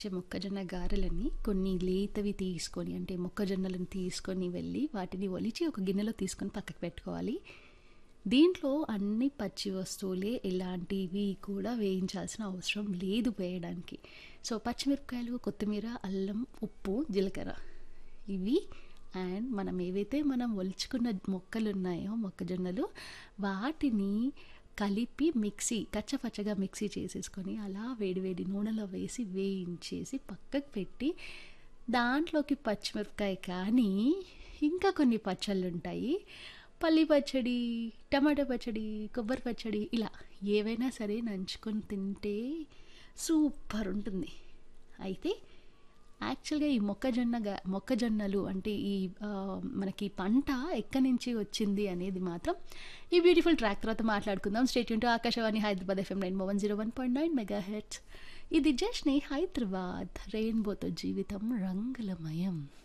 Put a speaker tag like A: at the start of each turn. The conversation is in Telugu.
A: మొక్కజొన్న గారెలని కొన్ని లేతవి తీసుకొని అంటే మొక్కజొన్నలను తీసుకొని వెళ్ళి వాటిని ఒలిచి ఒక గిన్నెలో తీసుకొని పక్కకు పెట్టుకోవాలి దీంట్లో అన్ని పచ్చి వస్తువులే ఎలాంటివి కూడా వేయించాల్సిన అవసరం లేదు వేయడానికి సో పచ్చిమిరపకాయలు కొత్తిమీర అల్లం ఉప్పు జీలకర్ర ఇవి అండ్ మనం ఏవైతే మనం ఒలుచుకున్న మొక్కలు ఉన్నాయో మొక్కజొన్నలు వాటిని కలిపి మిక్సీ కచ్చపచ్చగా మిక్సీ చేసేసుకొని అలా వేడివేడి నూనెలో వేసి వేయించేసి పక్కకు పెట్టి దాంట్లోకి పచ్చిమిరపకాయ కానీ ఇంకా కొన్ని పచ్చళ్ళు ఉంటాయి పల్లి పచ్చడి టమాటా పచ్చడి కొబ్బరి పచ్చడి ఇలా ఏవైనా సరే నంచుకొని తింటే సూపర్ ఉంటుంది అయితే యాక్చువల్గా ఈ మొక్కజొన్న గా- మొక్కజొన్నలు అంటే ఈ ఆ, మనకి పంట ఎక్కడి నుంచి వచ్చింది అనేది మాత్రం ఈ బ్యూటిఫుల్ ట్రాక్ తర్వాత మాట్లాడుకుందాం స్టేట్ యూన్ Akashvani Hyderabad FM nine one zero one point nine megahertz ఇది జస్ట్ హైదరాబాద్ రెయిన్బోతో జీవితం రంగులమయం